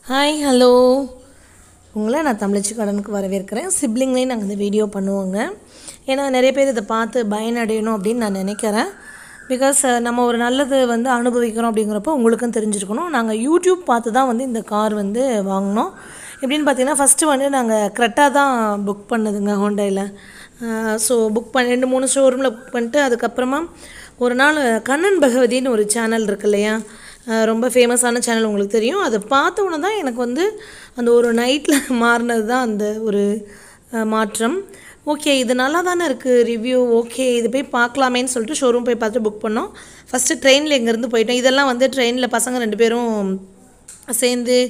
Hi hello உங்களை நான் தமிழச்சி கடனுக்கு வரவேற்கிறேன் சிப்ளிங்லேயும் நாங்கள் இந்த வீடியோ பண்ணுவோங்க ஏன்னா நிறைய பேர் இதை பார்த்து பயனடையணும் அப்படின்னு நான் நினைக்கிறேன் பிகாஸ் நம்ம ஒரு நல்லது வந்து அனுபவிக்கிறோம் அப்படிங்கிறப்போ உங்களுக்கும் தெரிஞ்சிருக்கணும் நாங்கள் யூடியூப் பார்த்து தான் வந்து இந்த கார் வந்து வாங்கினோம் எப்படின்னு பார்த்தீங்கன்னா ஃபஸ்ட்டு வந்து நாங்கள் க்ரெட்டா தான் புக் பண்ணதுங்க ஹோண்டாயில் ஸோ புக் பண்ணி ரெண்டு மூணு ஷோரூமில் புக் பண்ணிட்டு அதுக்கப்புறமா ஒரு நாள் கண்ணன் பகவதின்னு ஒரு சேனல் இருக்கு இல்லையா அஹ் ரொம்ப ஃபேமஸான சேனல் உங்களுக்கு தெரியும் அதை பார்த்த உடனே தான் எனக்கு வந்து அந்த ஒரு நைட்டில் மாறினது தான் அந்த ஒரு அஹ், மாற்றம் ஓகே இது நல்லா தானே இருக்குது ரிவ்யூ ஓகே இது போய் பார்க்கலாமேன்னு சொல்லிட்டு ஷோரூம் போய் பார்த்து புக் பண்ணோம் ஃபஸ்ட்டு ட்ரெயினில் இங்கேருந்து போயிட்டோம் இதெல்லாம் வந்து ட்ரெயினில் பசங்க ரெண்டு பேரும் சேர்ந்து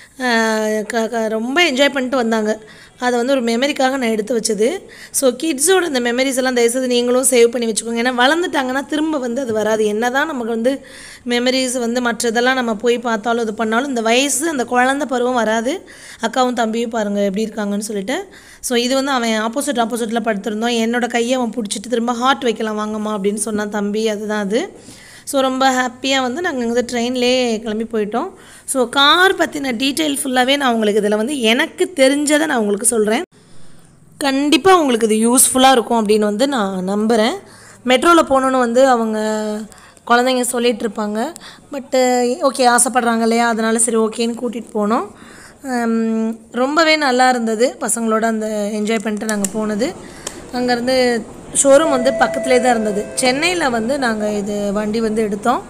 ஆஹ் க க ரொம்ப என்ஜாய் பண்ணிட்டு வந்தாங்க அதை வந்து ஒரு மெமரிக்காக நான் எடுத்து வச்சது ஸோ கிட்ஸோட இந்த மெமரிஸ் எல்லாம் தயவுசெய்து நீங்களும் சேவ் பண்ணி வச்சுக்கோங்க ஏன்னா வளர்ந்துட்டாங்கன்னா திரும்ப வந்து அது வராது என்ன தான் நமக்கு வந்து மெமரிஸ் வந்து மற்றதெல்லாம் நம்ம போய் பார்த்தாலும் இது பண்ணாலும் இந்த வயசு அந்த குழந்த பருவம் வராது அக்காவும் தம்பியும் பாருங்கள் எப்படி இருக்காங்கன்னு சொல்லிட்டு ஸோ இது வந்து அவன் ஆப்போசிட் ஆப்போசிட்டில் படுத்திருந்தோம் என்னோட கையை அவன் பிடிச்சிட்டு திரும்ப ஹார்ட் வைக்கலாம் வாங்கம்மா அப்படின்னு சொன்னான் தம்பி அதுதான் அது ஸோ ரொம்ப ஹாப்பியாக வந்து நாங்கள் இங்கே ட்ரெயின்லேயே கிளம்பி போயிட்டோம் ஸோ கார் பற்றின டீட்டெயில் ஃபுல்லாகவே நான் உங்களுக்கு இதில் வந்து எனக்கு தெரிஞ்சதை நான் உங்களுக்கு சொல்கிறேன் கண்டிப்பாக உங்களுக்கு இது யூஸ்ஃபுல்லாக இருக்கும் அப்படின்னு வந்து நான் நம்புகிறேன் மெட்ரோவில் போகணுன்னு வந்து அவங்க குழந்தைங்க சொல்லிகிட்டு இருப்பாங்க பட்டு ஓகே ஆசைப்பட்றாங்க இல்லையா அதனால சரி ஓகேன்னு கூட்டிகிட்டு போனோம் ஹம், ரொம்பவே நல்லா இருந்தது பசங்களோட அந்த என்ஜாய் பண்ணிட்டு நாங்கள் போனது அங்கேருந்து ஷோரூம் வந்து பக்கத்துலேயே தான் இருந்தது சென்னையில் வந்து நாங்கள் இது வண்டி வந்து எடுத்தோம்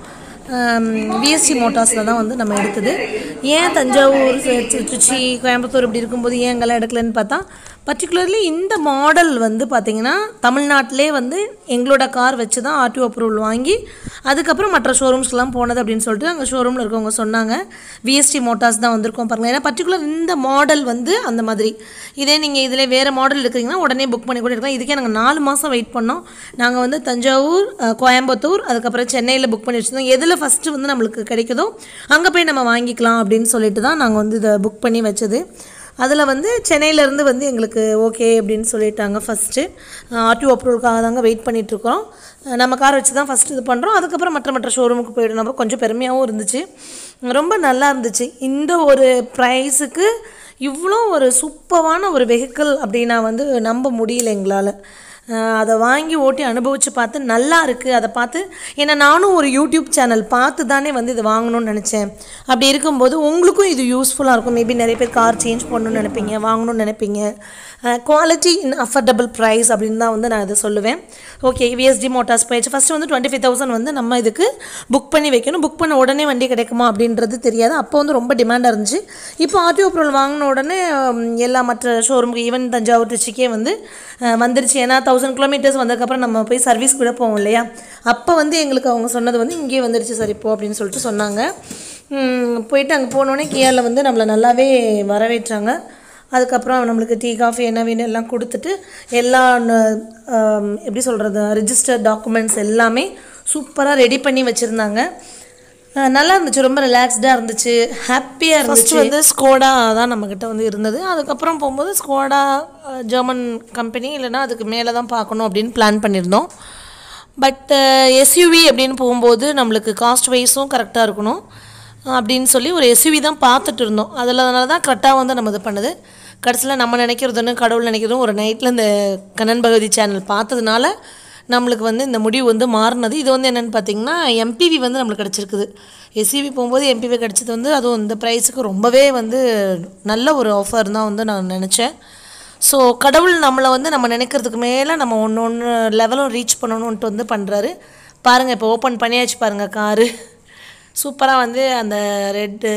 விஎஸ்சி மோட்டார்ஸில் தான் வந்து நம்ம எடுத்தது ஏன் தஞ்சாவூர் தி- திருச்சி கோயம்புத்தூர் இப்படி இருக்கும்போது ஏன் அங்கெல்லாம் எடுக்கலன்னு பார்த்தா பர்டிகுலர்லி இந்த மாடல் வந்து பார்த்திங்கன்னா தமிழ்நாட்டிலே வந்து எங்களோட கார் வச்சு தான் ஆர்டிஓ அப்ரூவல் வாங்கி அதுக்கப்புறம் மற்ற ஷோரூம்ஸ்லாம் போனது அப்படின்னு சொல்லிட்டு அங்கே ஷோரூமில் இருக்கவங்க சொன்னாங்க விஎஸ்டி மோட்டார்ஸ் தான் வந்திருக்கோம் பாருங்கள் ஏன்னா பர்டிகுலர் இந்த மாடல் வந்து அந்த மாதிரி இதே நீங்கள் இதில் வேறு மாடல் எடுக்கிறீங்கன்னா உடனே புக் பண்ணி கூட எடுக்கலாம் இதுக்கே நாங்கள் நாலு மாதம் வெயிட் பண்ணோம் நாங்கள் வந்து தஞ்சாவூர் அஹ், கோயம்புத்தூர் அதுக்கப்புறம் சென்னையில் புக் பண்ணி வச்சுருந்தோம் எதில் ஃபஸ்ட்டு வந்து நம்மளுக்கு கிடைக்குதோ அங்கே போய் நம்ம வாங்கிக்கலாம் அப்படின்னு சொல்லிட்டு தான் நாங்கள் வந்து இதை புக் பண்ணி வச்சது அதில் வந்து சென்னையிலேருந்து வந்து எங்களுக்கு ஓகே அப்படின்னு சொல்லிட்டாங்க ஃபஸ்ட்டு ஆர்டிஓ அப்ரூவலுக்காக தாங்க வெயிட் பண்ணிகிட்ருக்கோம் நம்ம கார் வச்சு தான் ஃபஸ்ட்டு இது பண்ணுறோம் அதுக்கப்புறம் மற்ற மற்ற ஷோரூமுக்கு போயிடும் நம்ம கொஞ்சம் பெருமையாகவும் இருந்துச்சு ரொம்ப நல்லா இருந்துச்சு இந்த ஒரு ப்ரைஸுக்கு இவ்வளோ ஒரு சூப்பரான ஒரு வெஹிக்கிள் அப்படின்னா வந்து நம்ப முடியல எங்களால் அஹ் அதை வாங்கி ஓட்டி அனுபவித்து பார்த்து நல்லா இருக்குது அதை பார்த்து ஏன்னா நானும் ஒரு யூடியூப் சேனல் பார்த்து தானே வந்து இது வாங்கணும்னு நினச்சேன் அப்படி இருக்கும்போது உங்களுக்கும் இது யூஸ்ஃபுல்லாக இருக்கும் மேபி நிறைய பேர் கார் சேஞ்ச் பண்ணணும்னு நினைப்பீங்க வாங்கணும்னு நினைப்பீங்க குவாலிட்டி இன் அஃபர்டபுள் ப்ரைஸ் அப்படின்னு தான் வந்து நான் இதை சொல்லுவேன் ஓகே விஎஸ்டி மோட்டார்ஸ் போயிடுச்சு ஃபஸ்ட்டு வந்து டுவெண்ட்டி ஃபைவ் தௌசண்ட் வந்து நம்ம இதுக்கு புக் பண்ணி வைக்கணும் புக் பண்ண உடனே வண்டி கிடைக்குமா அப்படின்றது தெரியாது அப்போ வந்து ரொம்ப டிமாண்டாக இருந்துச்சு இப்போ ஆர்டிஓ அப்ரூவல் வாங்கின உடனே ஹம், எல்லா மற்ற ஷோரூமுக்கு ஈவன் தஞ்சாவூர் திருச்சிக்கே வந்து அஹ், வந்துருச்சு ஏன்னா தௌசண்ட் கிலோமீட்டர்ஸ் வந்ததுக்கப்புறம் நம்ம போய் சர்வீஸ் கூட போவோம் இல்லையா அப்போ வந்து எங்களுக்கு அவங்க சொன்னது வந்து இங்கேயே வந்துருச்சு சரி போ அப்படின்னு சொல்லிட்டு சொன்னாங்க ஹம், போயிட்டு அங்கே போனோடனே கியாவில் வந்து நம்மளை நல்லாவே வரவேற்றாங்க அதுக்கப்புறம் நம்மளுக்கு டீ காஃபி என்ன வேணும் எல்லாம் கொடுத்துட்டு எல்லா ந- ஆம், எப்படி சொல்கிறது ரிஜிஸ்டர் டாக்குமெண்ட்ஸ் எல்லாமே சூப்பராக ரெடி பண்ணி வச்சுருந்தாங்க அஹ் நல்லா இருந்துச்சு ரொம்ப ரிலாக்ஸ்டாக இருந்துச்சு ஹாப்பியாக இருந்துச்சு வந்து ஸ்கோடா தான் நம்மக்கிட்ட வந்து இருந்தது அதுக்கப்புறம் போகும்போது ஸ்கோடா அஹ், ஜெர்மன் கம்பெனி இல்லைன்னா அதுக்கு மேலே தான் பார்க்கணும் அப்படின்னு பிளான் பண்ணியிருந்தோம் பட் எஸ்யூவி அப்படின்னு போகும்போது நம்மளுக்கு காஸ்ட் வைஸும் கரெக்டாக இருக்கணும் அப்படின்னு சொல்லி ஒரு எஸ்யூவி தான் பார்த்துட்டு இருந்தோம் அதில் அதனால தான் கரெக்டாக வந்து நம்ம இது பண்ணுது கடைசியில் நம்ம நினைக்கிறதுன்னு கடவுள் நினைக்கிறதும் ஒரு நைட்டில் இந்த கண்ணன் பகவதி சேனல் பார்த்ததுனால நம்மளுக்கு வந்து இந்த முடிவு வந்து மாறினது இது வந்து என்னென்னு பார்த்தீங்கன்னா எம்பிவி வந்து நம்மளுக்கு கிடச்சிருக்குது எஸ்யூவி போகும்போது எம்பிவி கிடச்சது வந்து அதுவும் இந்த ப்ரைஸுக்கு ரொம்பவே வந்து நல்ல ஒரு ஆஃபர் தான் வந்து நான் நினச்சேன் ஸோ கடவுள் நம்மளை வந்து நம்ம நினைக்கிறதுக்கு மேலே நம்ம ஒன்று ஒன்று லெவலும் ரீச் பண்ணணுன்ட்டு வந்து பண்ணுறாரு பாருங்கள் இப்போ ஓப்பன் பண்ணியாச்சு பாருங்கள் காரு சூப்பராக வந்து அந்த ரெட்டு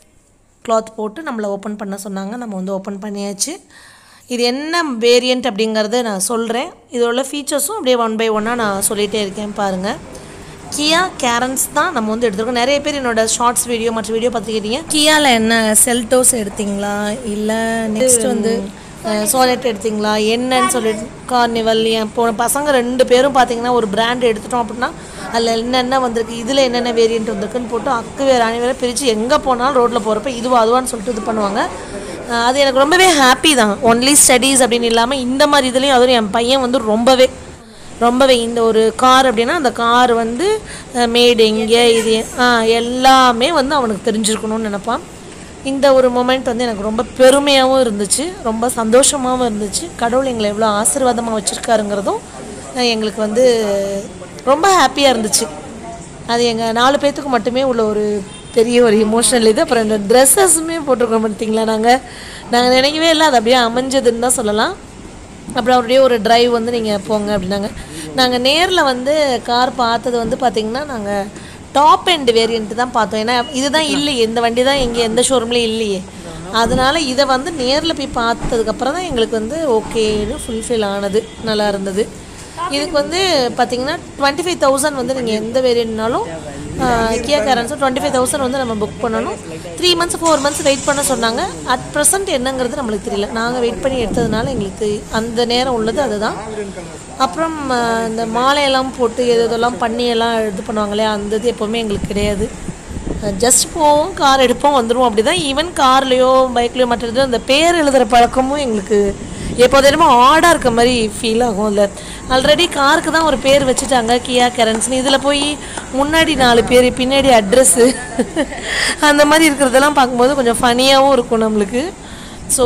கிளாத் போட்டு நம்மளை ஓப்பன் பண்ண சொன்னாங்க நம்ம வந்து ஓப்பன் பண்ணியாச்சு இது என்ன வேரியண்ட் அப்படிங்கிறத நான் சொல்கிறேன் இதோட ஃபீச்சர்ஸும் அப்படியே ஒன் பை ஒன்னாக நான் சொல்லிகிட்டே இருக்கேன் பாருங்கள் கியா கேரன்ஸ் தான் நம்ம வந்து எடுத்திருக்கோம் நிறைய பேர் என்னோட ஷார்ட்ஸ் வீடியோ மற்ற வீடியோ பார்த்துக்கிட்டீங்க கியாவில் என்ன செல்டோஸ் எடுத்தீங்களா இல்லை நெக்ஸ்ட் வந்து சோலெட் எடுத்தீங்களா என்னன்னு சொல்லிட்டு கார்னிவல் என் போன பசங்க ரெண்டு பேரும் பார்த்தீங்கன்னா ஒரு பிராண்ட் எடுத்துட்டோம் அப்படின்னா அதில் என்னென்ன வந்திருக்கு இதில் என்னென்ன வேரியண்ட் வந்திருக்குன்னு போட்டு அக்கு வேறு அணி வேறு பிரித்து எங்கே போனாலும் ரோட்டில் போகிறப்ப இதுவா அதுவான்னு சொல்லிட்டு இது பண்ணுவாங்க அஹ் அது எனக்கு ரொம்பவே ஹாப்பி தான் ஒன்லி ஸ்டடீஸ் அப்படின்னு இல்லாமல் இந்த மாதிரி இதுலேயும் அதுவும் என் பையன் வந்து ரொம்பவே ரொம்பவே இந்த ஒரு கார் அப்படின்னா அந்த கார் வந்து மேடு எங்கே இது ஆ எல்லாமே வந்து அவனுக்கு தெரிஞ்சிருக்கணும்னு நினைப்பான் இந்த ஒரு மொமெண்ட் வந்து எனக்கு ரொம்ப பெருமையாகவும் இருந்துச்சு ரொம்ப சந்தோஷமாகவும் இருந்துச்சு கடவுள் எங்களை எவ்வளோ ஆசீர்வாதமாக வச்சுருக்காருங்கிறதும் அஹ், எங்களுக்கு வந்து ரொம்ப ஹாப்பியாக இருந்துச்சு அது எங்கள் நாலு பேர்த்துக்கு மட்டுமே உள்ள ஒரு பெரிய ஒரு இமோஷனல் இது அப்புறம் இந்த ட்ரெஸ்ஸஸுமே போட்டிருக்கோம் பார்த்தீங்களா நாங்கள் நாங்கள் நினைக்கவே இல்லை அது அப்படியே அமைஞ்சதுன்னு தான் சொல்லலாம் அப்புறம் அவருடைய ஒரு டிரைவ் வந்து நீங்கள் போங்க அப்படின்னாங்க நாங்கள் நேரில் வந்து கார் பார்த்தது வந்து பார்த்திங்கன்னா நாங்கள் டாப் எண்ட் வேரியண்ட் தான் பார்த்தோம் ஏன்னா இதுதான் இல்லையே இந்த வண்டி தான் இங்கே எந்த ஷோரூம்லேயும் இல்லையே அதனால இதை வந்து நேரில் போய் பார்த்ததுக்கப்புறம் தான் எங்களுக்கு வந்து ஓகேன்னு ஃபுல்ஃபில் ஆனது நல்லா இருந்தது இதுக்கு வந்து பார்த்தீங்கன்னா டுவெண்ட்டி ஃபைவ் தௌசண்ட் வந்து நீங்கள் எந்த வேரியன்ட்னாலும் கியா கேரன்ஸும் டுவெண்ட்டி ஃபைவ் தௌசண்ட் வந்து நம்ம புக் பண்ணணும் three months four months wait பண்ண சொன்னாங்க அட் ப்ரெசென்ட் என்னங்கிறது நம்மளுக்கு தெரியல நாங்கள் வெயிட் பண்ணி எடுத்ததுனால எங்களுக்கு அந்த நேரம் உள்ளது அதுதான் அப்புறம் ஆஹ், இந்த மாலையெல்லாம் போட்டு எது எதெல்லாம் பண்ணி எல்லாம் இது பண்ணுவாங்களே அந்த இது எப்போவுமே எங்களுக்கு கிடையாது ஜஸ்ட் போவோம் கார் எடுப்போம் வந்துடுவோம் அப்படி தான் ஈவன் கார்லேயோ பைக்லேயோ மற்ற இதுல இந்த பேர் எழுதுகிற பழக்கமும் எங்களுக்கு எப்போ தெரியுமோ ஆடாக இருக்க மாதிரி ஃபீல் ஆகும் இல்லை ஆல்ரெடி காருக்கு தான் ஒரு பேர் வச்சுட்டாங்க கியா கரன்ஸ்னு இதில் போய் முன்னாடி நாலு பேர் பின்னாடி அட்ரஸ்ஸு அந்த மாதிரி இருக்கிறதெல்லாம் பார்க்கும்போது கொஞ்சம் ஃபனியாகவும் இருக்கும் நம்மளுக்கு ஸோ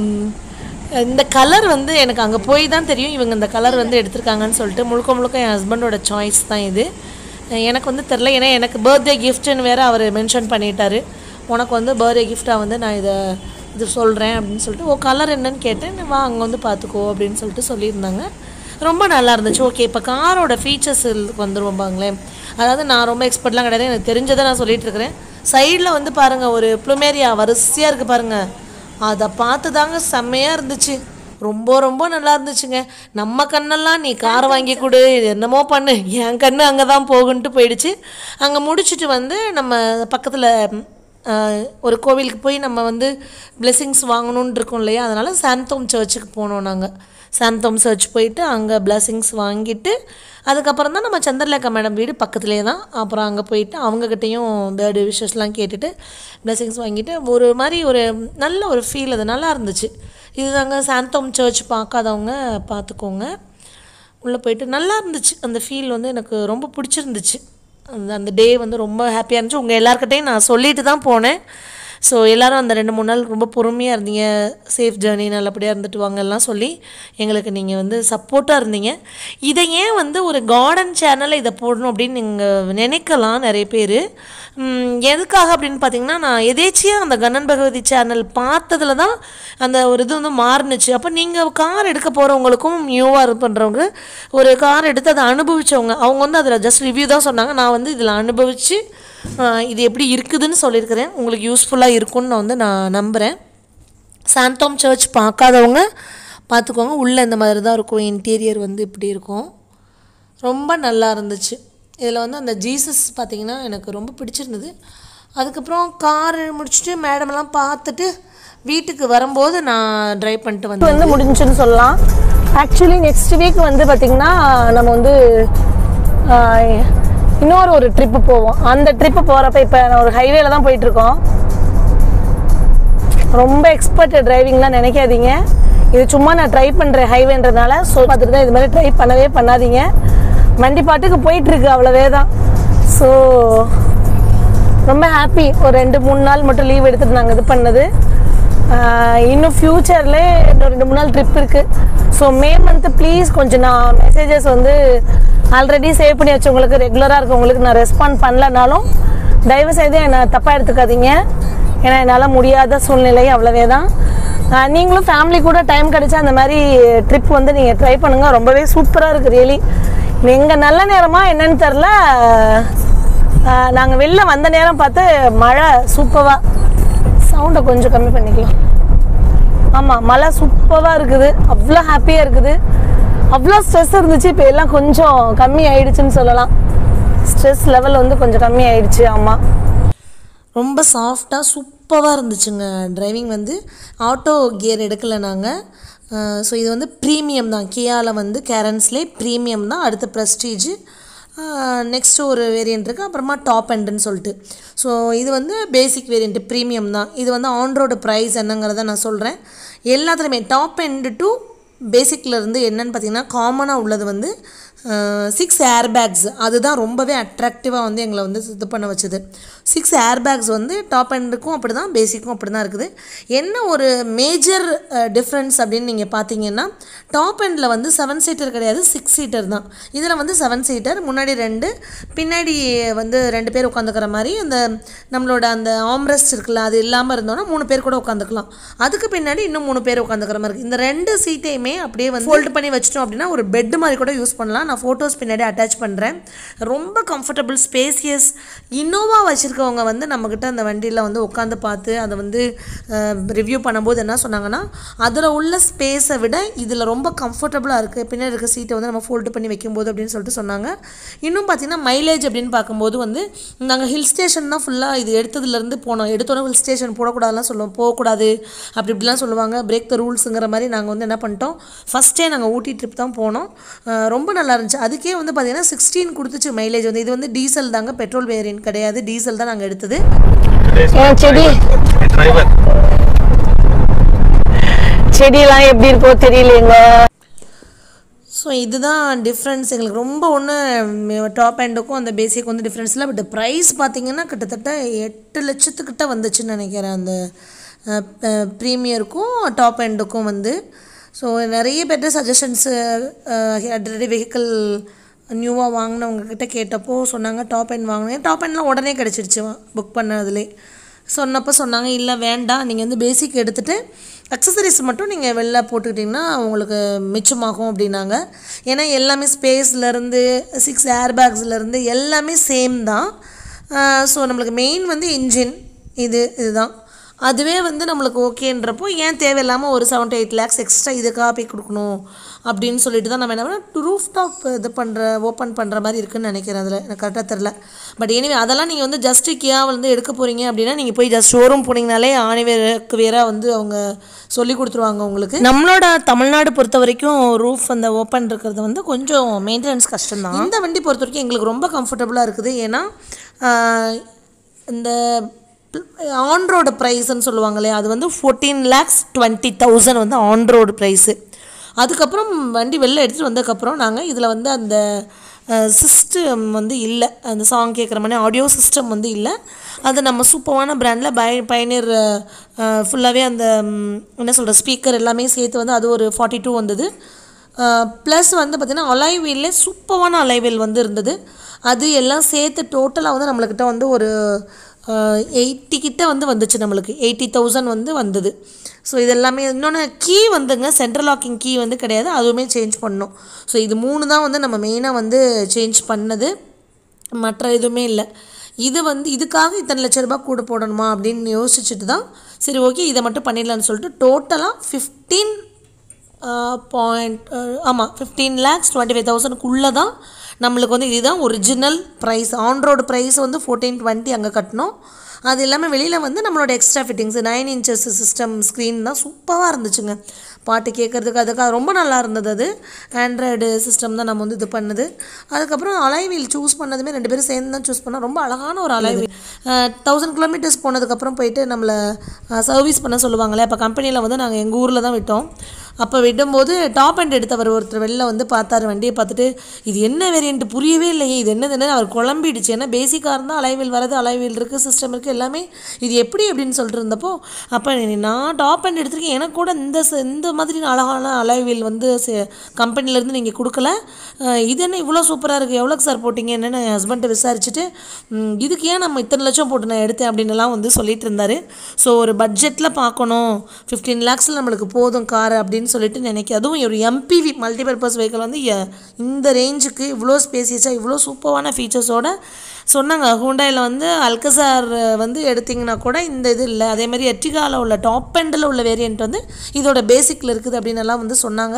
இந்த கலர் வந்து எனக்கு அங்கே போய் தான் தெரியும் இவங்க இந்த கலர் வந்து எடுத்திருக்காங்கன்னு சொல்லிட்டு முழுக்க முழுக்க என் ஹஸ்பண்டோட சாய்ஸ் தான் இது எனக்கு வந்து தெரில ஏன்னா எனக்கு பர்த்டே கிஃப்ட்டுன்னு வேறு அவர் மென்ஷன் பண்ணிட்டாரு உனக்கு வந்து பர்த்டே கிஃப்டாக வந்து நான் இதை இது சொல்கிறேன் அப்படின்னு சொல்லிட்டு ஓ கலர் என்னன்னு கேட்டேன் "நீ வா அங்கே வந்து பார்த்துக்கோ அப்படின்னு சொல்லிட்டு சொல்லியிருந்தாங்க ரொம்ப நல்லா இருந்துச்சு ஓகே இப்போ காரோட ஃபீச்சர்ஸ் வந்துருவோம் பாங்களேன் அதாவது நான் ரொம்ப எக்ஸ்பர்ட்லாம் கிடையாது எனக்கு தெரிஞ்சதை நான் சொல்லிட்டு இருக்கிறேன் சைடில் வந்து பாருங்கள் ஒரு ப்ளூமேரியா வரிசையாக இருக்குது பாருங்கள் அதை பார்த்து தாங்க செம்மையாக இருந்துச்சு ரொம்ப ரொம்ப நல்லா இருந்துச்சுங்க நம்ம கண்ணெல்லாம் நீ கார் வாங்கி கொடு இது என்னமோ பண்ணு என் கண்ணு அங்கே தான் போகுன்ட்டு போயிடுச்சு அங்கே முடிச்சுட்டு வந்து நம்ம பக்கத்தில் ஒரு கோவிலுக்கு போய் நம்ம வந்து blessings வாங்கணும்னு இருக்கோம் இல்லையா அதனால் சாந்தோம் சர்ச்சுக்கு போனோம் நாங்கள் சாந்தோம் சர்ச் போயிட்டு அங்கே blessings வாங்கிட்டு அதுக்கப்புறம் தான் நம்ம சந்திரலேகா மேடம் வீடு பக்கத்துலேயே தான் அப்புறம் அங்கே போயிட்டு அவங்கக்கிட்டேயும் பேர்டு விஷஸ்லாம் கேட்டுட்டு blessings வாங்கிட்டு ஒரு மாதிரி ஒரு நல்ல ஒரு ஃபீல் அது நல்லா இருந்துச்சு இதுதாங்க சாந்தோம் சர்ச் பார்க்காதவங்க பார்த்துக்கோங்க உள்ளே போயிட்டு நல்லா இருந்துச்சு அந்த ஃபீல் வந்து எனக்கு ரொம்ப பிடிச்சிருந்துச்சு அந்த அந்த டே வந்து ரொம்ப ஹாப்பியாக இருந்துச்சு உங்கள் எல்லாருக்கிட்டையும் நான் சொல்லிட்டு தான் போனேன் ஸோ எல்லாரும் அந்த ரெண்டு மூணு நாள் ரொம்ப பொறுமையாக இருந்தீங்க சேஃப் ஜேர்னி நல்லபடியாக இருந்துட்டு வாங்க எல்லாம் சொல்லி எங்களுக்கு நீங்கள் வந்து சப்போர்ட்டாக இருந்தீங்க இதை ஏன் வந்து ஒரு கார்டன் சேனலில் இதை போடணும் அப்படின்னு நீங்கள் நினைக்கலாம் நிறைய பேர் எதுக்காக அப்படின்னு பார்த்தீங்கன்னா நான் எதேச்சியாக அந்த கண்ணன் பகவதி சேனல் பார்த்ததுல தான் அந்த ஒரு இது வந்து மாறுனுச்சு அப்போ நீங்கள் கார் எடுக்க போகிறவங்களுக்கும் நியூவாக இது பண்ணுறவங்க ஒரு கார் எடுத்து அதை அனுபவிச்சவங்க அவங்க வந்து அதில் ஜஸ்ட் ரிவ்யூ தான் சொன்னாங்க நான் வந்து இதில் அனுபவித்து இது எப்படி இருக்குதுன்னு சொல்லியிருக்கிறேன் உங்களுக்கு யூஸ்ஃபுல்லாக இருக்கும்னு நான் வந்து நான் நம்புகிறேன் சாந்தோம் சர்ச் பார்க்காதவங்க பார்த்துக்கோங்க உள்ளே இந்த மாதிரி தான் இருக்கும் இன்டீரியர் வந்து இப்படி இருக்கும் ரொம்ப நல்லா இருந்துச்சு இதில் வந்து அந்த ஜீசஸ் பார்த்தீங்கன்னா எனக்கு ரொம்ப பிடிச்சிருந்தது அதுக்கப்புறம் கார் முடிச்சுட்டு மேடம்லாம் பார்த்துட்டு வீட்டுக்கு வரும்போது நான் ட்ரைவ் பண்ணிட்டு வந்தேன் வந்து முடிஞ்சுன்னு சொல்லலாம் ஆக்சுவலி நெக்ஸ்ட் வீக் வந்து பார்த்திங்கன்னா நம்ம வந்து ஆஹ், இன்னொரு ஒரு ட்ரிப்பு போவோம் அந்த ட்ரிப்பு போகிறப்ப இப்போ நான் ஒரு ஹைவேல தான் போயிட்டுருக்கோம் ரொம்ப எக்ஸ்பர்ட் டிரைவிங்லாம் நினைக்காதீங்க இது சும்மா நான் ட்ரை பண்ணுறேன் ஹைவேன்றதுனால ஸோ பார்த்துட்டு தான் இது மாதிரி ட்ரை பண்ணவே பண்ணாதீங்க வண்டி பாட்டுக்கு போயிட்டுருக்கு அவ்வளவே தான் ஸோ ரொம்ப ஹாப்பி ஒரு ரெண்டு மூணு நாள் மட்டும் லீவ் எடுத்துட்டு நாங்கள் இது பண்ணது ஆஹ் இன்னும் ஃப்யூச்சரில் இன்னும் ரெண்டு மூணு நாள் ட்ரிப் இருக்குது ஸோ மே மந்த்து ப்ளீஸ் கொஞ்சம் நான் மெசேஜஸ் வந்து ஆல்ரெடி சேவ் பண்ணி வச்சவங்களுக்கு ரெகுலராக இருக்கவங்களுக்கு நான் ரெஸ்பாண்ட் பண்ணலனாலும் தயவு செய்து என்னை தப்பாக எடுத்துக்காதீங்க ஏன்னா என்னால் முடியாத சூழ்நிலை அவ்வளவே தான் ஆஹ் நீங்களும் ஃபேமிலி கூட டைம் கிடைச்சா அந்த மாதிரி ட்ரிப் வந்து நீங்கள் ட்ரை பண்ணுங்கள் ரொம்பவே சூப்பராக இருக்குது ரியலி எங்கள் நல்ல நேரமா என்னன்னு தெரில நாங்கள் வெளில வந்த நேரம் பார்த்து மழை சூப்பராக சவுண்டை கொஞ்சம் கம்மி பண்ணிக்கலாம் ஆமாம் மழை சூப்பராக இருக்குது அவ்வளோ ஹாப்பியாக இருக்குது அவ்வளோ ஸ்ட்ரெஸ் இருந்துச்சு இப்போ எல்லாம் கொஞ்சம் கம்மி ஆயிடுச்சுன்னு சொல்லலாம் ஸ்ட்ரெஸ் லெவல் வந்து கொஞ்சம் கம்மி ஆயிடுச்சு ஆமாம் ரொம்ப சாஃப்டாக சூப்பராக இருந்துச்சுங்க டிரைவிங் வந்து ஆட்டோ கியர் எடுக்கலை நாங்கள் ஸோ இது வந்து ப்ரீமியம் தான் கியாவில் வந்து கேரன்ஸ்லே ப்ரீமியம் தான் அடுத்த ப்ரெஸ்டீஜ் நெக்ஸ்ட்டு ஒரு வேரியண்ட் இருக்குது அப்புறமா டாப் எண்டுன்னு சொல்லிட்டு ஸோ இது வந்து பேசிக் வேரியண்ட்டு ப்ரீமியம் தான் இது வந்து ஆன் ரோடு ப்ரைஸ் என்னங்கிறத நான் சொல்கிறேன் எல்லாத்துலேயுமே டாப் எண்டு டு பேசிக்கில் இருந்து என்னன்னு பார்த்தீங்கன்னா காமனாக உள்ளது வந்து சிக்ஸ் ஏர் பேக்ஸ் அதுதான் ரொம்பவே அட்ராக்டிவாக வந்து எங்களை வந்து இது பண்ண வச்சது சிக்ஸ் ஏர் பேக்ஸ் வந்து டாப் எண்டுக்கும் அப்படி தான் பேசிக்கும் அப்படி தான் இருக்குது என்ன ஒரு மேஜர் டிஃப்ரென்ஸ் அப்படின்னு நீங்கள் பார்த்தீங்கன்னா டாப் எண்டில் வந்து செவன் சீட்டர் கிடையாது சிக்ஸ் சீட்டர் தான் இதில் வந்து செவன் சீட்டர் முன்னாடி ரெண்டு பின்னாடி வந்து ரெண்டு பேர் உட்காந்துக்கிற மாதிரி அந்த நம்மளோட அந்த ஆம்ரெஸ்ட் இருக்குல்ல அது இல்லாமல் இருந்தோன்னா மூணு பேர் கூட உட்காந்துக்கலாம் அதுக்கு பின்னாடி இன்னும் மூணு பேர் உட்காந்துக்கிற மாதிரி இருக்குது இந்த ரெண்டு சீட்டையுமே அப்படியே வந்து ஃபோல்டு பண்ணி வச்சிட்டோம் அப்படின்னா ஒரு பெட் மாதிரி கூட யூஸ் பண்ணலாம் நான் ஃபோட்டோஸ் பின்னாடி அட்டாச் பண்ணுறேன் ரொம்ப கம்ஃபர்டபுள் ஸ்பேசியஸ் இன்னோவா வச்சுருக்கவங்க வந்து நம்மக்கிட்ட அந்த வண்டியில் வந்து உட்காந்து பார்த்து அதை வந்து ரிவ்யூ பண்ணும்போது என்ன சொன்னாங்கன்னா அதில் உள்ள ஸ்பேஸை விட இதில் ரொம்ப கம்ஃபர்டபுளாக இருக்குது பின்னாடி இருக்க சீட்டை வந்து நம்ம ஃபோல்டு பண்ணி வைக்கும்போது அப்படின்னு சொல்லிட்டு சொன்னாங்க இன்னும் பார்த்தீங்கன்னா மைலேஜ் அப்படின்னு பார்க்கும்போது வந்து நாங்கள் ஹில் ஸ்டேஷன் தான் ஃபுல்லாக இது எடுத்ததுலேருந்து போனோம் எடுத்தோன்னே ஹில் ஸ்டேஷன் போடக்கூடாதுலாம் சொல்லுவோம் போகக்கூடாது அப்படி இப்படிலாம் சொல்லுவாங்க பிரேக் த ரூல்ஸுங்கிற மாதிரி நாங்கள் வந்து என்ன பண்ணிட்டோம் ஃபஸ்ட்டே நாங்கள் ஊட்டி ட்ரிப் தான் போனோம் அஹ் ரொம்ப நல்லா இருந்துச்சு அதுக்கே வந்து பார்த்தீங்கன்னா சிக்ஸ்டீன் கொடுத்துச்சு மைலேஜ் வந்து இது வந்து டீசல் தாங்க பெட்ரோல் வேரியன்ட் கிடையாது டீசல் தான் நாங்கள் எடுத்தது ஏன் செடி driver. செடியெல்லாம் எப்படி இருக்கோ தெரியலையேங்க ஸோ இதுதான் டிஃப்ரென்ஸ் எங்களுக்கு ரொம்ப ஒன்று டாப் எண்டுக்கும் அந்த பேசிக் வந்து டிஃப்ரென்ஸ் இல்லை பட் ப்ரைஸ் பார்த்தீங்கன்னா கிட்டத்தட்ட எட்டு லட்சத்துக்கிட்ட வந்துச்சுன்னு நினைக்கிறேன் அந்த ப்ரீமியருக்கும் டாப் எண்டுக்கும் வந்து ஸோ நிறைய பேர்ட்ட சஜஷன்ஸு ஆல்ரெடி வெஹிக்கிள் நியூவாக வாங்கினவங்க கிட்ட கேட்டப்போ சொன்னாங்க டாப் எண்ட் வாங்கினேன் டாப் எண்ட்லாம் உடனே கிடச்சிருச்சு புக் பண்ணதுலே சொன்னப்போ சொன்னாங்க இல்லை வேண்டாம் நீங்கள் வந்து பேசிக் எடுத்துகிட்டு அக்சசரிஸ் மட்டும் நீங்கள் வெளில போட்டுக்கிட்டிங்கன்னா உங்களுக்கு மிச்சமாகும் அப்படின்னாங்க ஏன்னா எல்லாமே ஸ்பேஸ்லேருந்து சிக்ஸ் ஏர் பேக்ஸ்லேருந்து எல்லாமே சேம் தான் ஸோ நம்மளுக்கு மெயின் வந்து இன்ஜின் இது இதுதான் அதுவே வந்து நம்மளுக்கு ஓகேன்றப்போ ஏன் தேவையில்லாமல் ஒரு seven to eight lakhs extra இதுக்காக போய் கொடுக்கணும் அப்படின்னு சொல்லிட்டு தான் நம்ம என்ன பண்ணோம் ரூஃப் டாப் இது பண்ணுற ஓப்பன் பண்ணுற மாதிரி இருக்குன்னு நினைக்கிறேன் அதில் எனக்கு கரெக்டாக தெரில பட் எனிவே அதெல்லாம் நீங்கள் வந்து ஜஸ்ட் கியாவில் வந்து எடுக்க போகிறீங்க அப்படின்னா நீங்கள் போய் ஜஸ்ட் ஷோரூம் போனீங்கனாலே ஆணிவேருக்கு வேற வந்து அவங்க சொல்லி கொடுத்துருவாங்க உங்களுக்கு நம்மளோட தமிழ்நாடு பொறுத்த வரைக்கும் ரூஃப் அந்த ஓப்பன் இருக்கிறது வந்து கொஞ்சம் மெயின்டெனன்ஸ் கஷ்டம் தான் இந்த வண்டி பொறுத்த வரைக்கும் எங்களுக்கு ரொம்ப கம்ஃபர்டபுளாக இருக்குது ஏன்னா ஆஹ், இந்த ஆன் ரோடு ப்ரைஸ்ன்னு சொல்லுவாங்க இல்லையா அது வந்து ஃபோர்டீன் லேக்ஸ் டுவெண்ட்டி தௌசண்ட் வந்து ஆன் ரோடு ப்ரைஸு அதுக்கப்புறம் வண்டி வெளில எடுத்துகிட்டு வந்ததுக்கப்புறம் நாங்கள் இதில் வந்து அந்த சிஸ்டம் வந்து இல்லை அந்த சாங் கேட்குற மாதிரி ஆடியோ சிஸ்டம் வந்து இல்லை அது நம்ம சூப்பரான பிராண்டில் பை பயனியர் ஃபுல்லாகவே அந்த ம், என்ன சொல்கிற ஸ்பீக்கர் எல்லாமே சேர்த்து வந்து அது ஒரு ஃபார்ட்டி டூ வந்தது ப்ளஸ் வந்து பார்த்திங்கன்னா அலைவீல்லே சூப்பரான அலைவீல் வந்து இருந்தது அது எல்லாம் சேர்த்து டோட்டலாக வந்து நம்மளுக்கிட்ட வந்து ஒரு எயிட்டி கிட்ட வந்து வந்துச்சு நம்மளுக்கு எயிட்டி தௌசண்ட் வந்து வந்தது ஸோ இது எல்லாமே இன்னொன்று கீ வந்துங்க சென்ட்ரல் லாக்கிங் கீ வந்து கிடையாது அதுவுமே சேஞ்ச் பண்ணோம் ஸோ இது மூணு தான் வந்து நம்ம மெயினாக வந்து சேஞ்ச் பண்ணது மற்ற எதுவுமே இல்லை இது வந்து இதுக்காக இத்தனை லட்ச ரூபாய் கூட போடணுமா அப்படின்னு யோசிச்சுட்டு தான் சரி ஓகே இதை மட்டும் பண்ணிடலான்னு சொல்லிட்டு டோட்டலாக ஃபிஃப்டீன் பாயிண்ட் ஆமாம் ஃபிஃப்டீன் லேக்ஸ் டுவெண்ட்டி ஃபைவ் தௌசண்ட்குள்ளே தான் நம்மளுக்கு வந்து இதுதான் original price on road price வந்து ஃபோர்டீன் டுவெண்ட்டி அங்கே கட்டணும் அது இல்லாமல் வெளியில் வந்து நம்மளோட extra fittings nine inches system screen தான் சூப்பராக இருந்துச்சுங்க பாட்டு கேட்குறதுக்கு அதுக்கு அது ரொம்ப நல்லா இருந்தது அது ஆண்ட்ராய்டு சிஸ்டம் தான் நம்ம வந்து இது பண்ணது அதுக்கப்புறம் அலைவீல் சூஸ் பண்ணதுமே ரெண்டு பேரும் சேர்ந்து தான் சூஸ் பண்ணோம் ரொம்ப அழகான ஒரு அலைவீல் தௌசண்ட் கிலோமீட்டர்ஸ் போனதுக்கப்புறம் போயிட்டு நம்மளை சர்வீஸ் பண்ண சொல்லுவாங்களே அப்போ கம்பெனியில் வந்து நாங்கள் எங்கள் ஊரில் தான் விட்டோம் அப்போ விடும்போது டாப் அண்ட் எடுத்தவர் ஒருத்தர் வெளில வந்து பார்த்தாரு வண்டியை பார்த்துட்டு இது என்ன வேரியன்ட் புரியவே இல்லையே இது என்னதுன்னு அவர் குழம்பிடுச்சு ஏன்னா பேசிக்காக இருந்தால் அலைவில் வரது அலைவில் இருக்குது சிஸ்டம் இருக்குது எல்லாமே இது எப்படி அப்படின்னு சொல்லிட்டு இருந்தப்போ அப்போ நான் டாப் அண்ட் எடுத்திருக்கேன் எனக்கு கூட இந்த ச- இந்த மாதிரி அழகான அலைவில் வந்து கம்பெனிலேருந்து நீங்கள் கொடுக்கல அஹ் இது என்ன இவ்வளோ சூப்பராக இருக்குது எவ்வளோக்கு சார் போட்டிங்க என்னன்னு என் ஹஸ்பண்ட்டை விசாரிச்சுட்டு "ம், இதுக்கு ஏன் நம்ம இத்தனை லட்சம் போட்டு நான் எடுத்தேன் அப்படின்னுலாம் வந்து சொல்லிட்டு இருந்தார் ஸோ ஒரு பட்ஜெட்டில் பார்க்கணும் ஃபிஃப்டீன் லேக்ஸில் நம்மளுக்கு போதும் கார் அப்படின்னு சொல்லிட்டு நினைக்க அதுவும் ஒரு எம்பிவி மல்டிபர்பஸ் வெஹிக்கிள் வந்து எ- இந்த ரேஞ்சுக்கு இவ்வளோ ஸ்பேசியஸாக இவ்வளோ சூப்பரான ஃபீச்சர்ஸோட சொன்னாங்க ஹூண்டாயில் வந்து அல்கசார் வந்து எடுத்திங்கன்னா கூட இந்த இது இல்லை அதே மாதிரி எட்டிகாவில் உள்ள டாப் எண்டில் உள்ள வேரியண்ட் வந்து இதோட பேசிக்கில் இருக்குது அப்படின்னு எல்லாம் வந்து சொன்னாங்க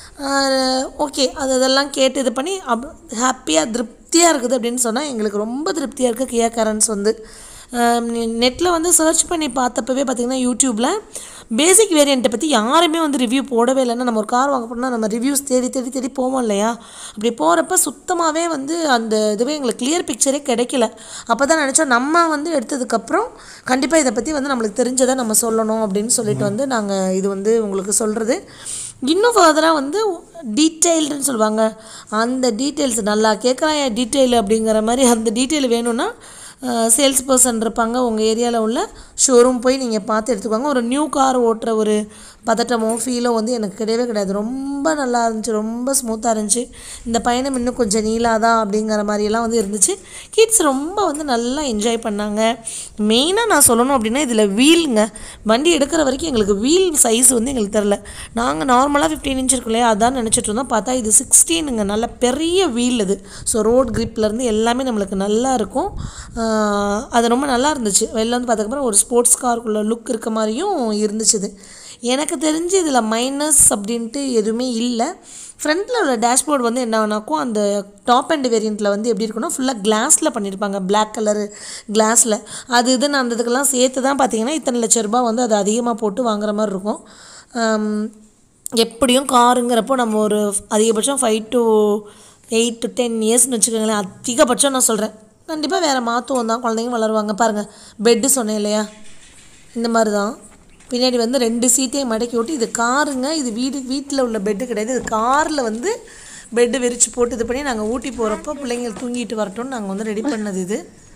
ஓகே அது அதெல்லாம் கேட்டு இது பண்ணி அப் ஹாப்பியாக திருப்தியாக இருக்குது அப்படின்னு சொன்னால் எங்களுக்கு ரொம்ப திருப்தியாக இருக்குது கியா கரன்ஸ் வந்து நெட்டில் வந்து சர்ச் பண்ணி பார்த்தப்பவே பார்த்திங்கன்னா யூடியூப்பில் பேசிக் வேரியண்ட்டை பற்றி யாருமே வந்து ரிவ்யூ போடவே இல்லைன்னா நம்ம ஒரு கார் வாங்க போனால் நம்ம ரிவ்யூஸ் தேடி தேடி தேடி போவோம் இல்லையா அப்படி போகிறப்ப சுத்தமாகவே வந்து அந்த இதுவே எங்களுக்கு கிளியர் பிக்சரே கிடைக்கல அப்போ தான் நினச்சோம் நம்ம வந்து எடுத்ததுக்கப்புறம் கண்டிப்பாக இதை பற்றி வந்து நம்மளுக்கு தெரிஞ்சதை நம்ம சொல்லணும் அப்படின்னு சொல்லிட்டு வந்து நாங்கள் இது வந்து உங்களுக்கு சொல்கிறது இன்னும் ஃபர்தராக வந்து டீட்டெயில்டுன்னு சொல்லுவாங்க அந்த டீட்டெயில்ஸ் நல்லா கேட்குறான் டீட்டெயில் அப்படிங்கிற மாதிரி அந்த டீட்டெயில் வேணும்னா சேல்ஸ் பர்சன் இருப்பாங்க உங்கள் ஏரியாவில் உள்ள ஷோரூம் போய் நீங்கள் பார்த்து எடுத்துக்கோங்க ஒரு நியூ கார் ஓட்டுற ஒரு பதட்டமோ ஃபீலோ வந்து எனக்கு கிடையவே கிடையாது ரொம்ப நல்லா இருந்துச்சு ரொம்ப ஸ்மூத்தாக இருந்துச்சு இந்த பயணம் இன்னும் கொஞ்சம் நீளாதா அப்படிங்கிற மாதிரியெல்லாம் வந்து இருந்துச்சு கிட்ஸ் ரொம்ப வந்து நல்லா என்ஜாய் பண்ணாங்க மெயினாக நான் சொல்லணும் அப்படின்னா இதில் வீலுங்க வண்டி எடுக்கிற வரைக்கும் எங்களுக்கு வீல் சைஸ் வந்து எங்களுக்கு தெரில நாங்கள் நார்மலாக ஃபிஃப்டீன் இன்ச் இருக்கு இல்லையா அதான் நினச்சிட்டு இருந்தோம் பார்த்தா இது சிக்ஸ்டீனுங்க நல்ல பெரிய வீல் இது ஸோ ரோட் கிரிப்லேருந்து எல்லாமே நம்மளுக்கு நல்லா இருக்கும் ஆஹ் அது ரொம்ப நல்லா இருந்துச்சு வெளில வந்து பார்த்ததுக்கப்புறம் ஒரு ஸ்போர்ட்ஸ் காருக்குள்ள லுக் இருக்க மாதிரியும் இருந்துச்சு இது எனக்கு தெரிஞ்சு இதில் மைனஸ் அப்படின்ட்டு எதுவுமே இல்லை ஃப்ரண்ட்டில் உள்ள டேஷ்போர்டு வந்து என்ன ஆனாக்கும் அந்த டாப் அண்ட் வேரியண்ட்டில் வந்து எப்படி இருக்குன்னா ஃபுல்லாக கிளாஸில் பண்ணியிருப்பாங்க பிளாக் கலரு கிளாஸில் அது இதுன்னு அந்த இதுக்கெல்லாம் சேர்த்து தான் பார்த்தீங்கன்னா இத்தனை லட்ச ரூபாய் வந்து அது அதிகமாக போட்டு வாங்குற மாதிரி இருக்கும் ஆம், எப்படியும் காருங்கிறப்போ நம்ம ஒரு அதிகபட்சம் five to eight to ten இயர்ஸ்னு வச்சுக்கோங்களேன் அதிகபட்சம் நான் சொல்கிறேன் கண்டிப்பாக வேறு மாற்றுவோம் தான் குழந்தைங்க வளருவாங்க பாருங்கள் பெட்டு சொன்னேன் இல்லையா இந்த மாதிரி தான் பின்னாடி வந்து ரெண்டு சீட்டையும் மடக்கி விட்டு இது காருங்க இது வீடு வீட்டில் உள்ள பெட்டு கிடையாது இது காரில் வந்து பெட்டு விரித்து போட்டு இது பண்ணி நாங்கள் ஊட்டி போகிறப்போ பிள்ளைங்க தூங்கிட்டு வரட்டும்னு நாங்கள் வந்து ரெடி பண்ணது இது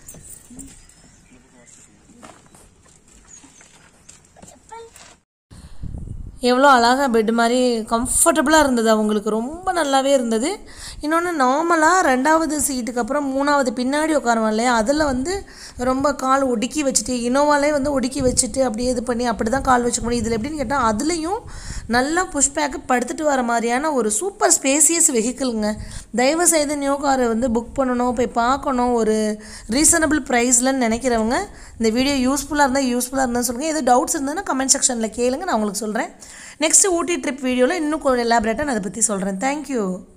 எவ்வளோ அழகாக பெட் மாதிரி கம்ஃபர்டபுளாக இருந்தது அவங்களுக்கு ரொம்ப நல்லாவே இருந்தது இன்னொன்று நார்மலாக ரெண்டாவது சீட்டுக்கு அப்புறம் மூணாவது பின்னாடி உட்காருவோம் இல்லையா அதில் வந்து ரொம்ப கால் ஒடுக்கி வச்சுட்டு இனோவாலே வந்து ஒடுக்கி வச்சுட்டு அப்படியே இது பண்ணி அப்படி தான் கால் வச்சுக்க முடியும் இதில் எப்படின்னு கேட்டால் அதுலேயும் நல்லா புஷ் பேக்கு படுத்துட்டு வர மாதிரியான ஒரு சூப்பர் ஸ்பேசியஸ் வெஹிக்கிள்ங்க தயவு செய்து நியூ காரை வந்து புக் பண்ணணும் போய் பார்க்கணும் ஒரு ரீசனபிள் ப்ரைஸ்லன்னு நினைக்கிறவங்க இந்த வீடியோ யூஸ்ஃபுல்லாக இருந்தால் யூஸ்ஃபுல்லாக இருந்தால் சொல்லுங்கள் எது டவுட்ஸ் இருந்ததுன்னா கமெண்ட் செக்ஷனில் கேளுங்க நான் உங்களுக்கு சொல்கிறேன் நெக்ஸ்ட்டு ஊட்டி ட்ரிப் வீடியோவில் இன்னும் கொஞ்சம் எலாபரேட்டாக நான் அதை பற்றி சொல்கிறேன் தேங்க்யூ